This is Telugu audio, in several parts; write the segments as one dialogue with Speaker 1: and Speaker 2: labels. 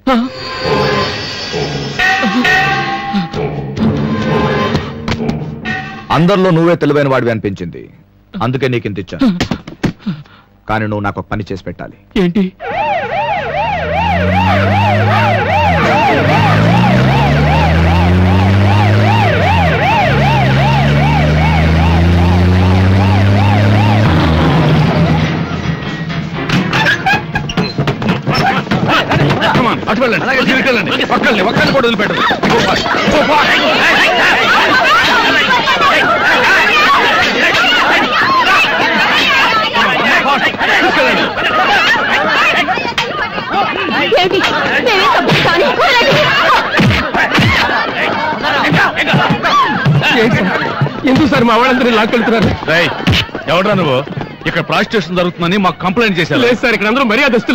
Speaker 1: అందరిలో నువ్వే తెలివైన వాడివి అనిపించింది అందుకే నీకు ఇంత ఇచ్చాను కానీ నువ్వు నాకు ఒక పని చేసి పెట్టాలి
Speaker 2: ఏంటి
Speaker 1: అటు వెళ్ళండి ఇటు వెళ్ళండి ఒక్కళ్ళని ఒక్కళ్ళని కూడా వదిలిపెట్టదు
Speaker 3: ఏంటి మేమే తప్పు కానీ
Speaker 2: ఏంటి సార్ ఎందుకు సార్ మా వాళ్ళందరినీ లాక్కెళ్తున్నారు
Speaker 1: ఎవడ్రా నువ్వు ఇక్కడ ప్రాస్టిట్యూషన్ జరుగుతుందని మాకు కంప్లైంట్ చేశారు
Speaker 2: లేదు సార్ ఇక్కడ అందరూ మర్యాదస్తులు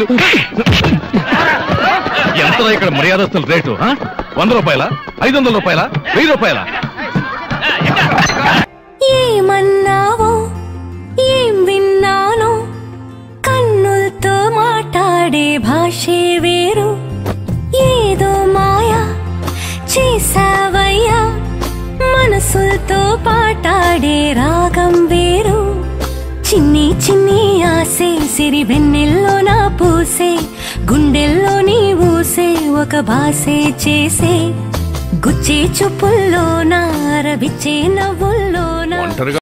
Speaker 1: ఎంత ఇక్కడ మర్యాదస్తుల రేటు ఆ? వంద రూపాయల ఐదు వందల రూపాయల వెయ్యి రూపాయల
Speaker 4: ఏమన్నావో ఏం విన్నానో కన్నులతో మాట్లాడే భాషే వేరు ఏదో మాయా చేసావయ్యా మనసులతో పాటాడే రాగం వేరు చిన్ని చిన్ని ఆసే సిరి వెన్నెల్లో నా పూసే గుండెల్లో నీ ఊసే ఒక భాసే చేసే గుచ్చే చూపుల్లోనా రవిచ్చే నవ్వుల్లోనా
Speaker 1: ఒంటరిగా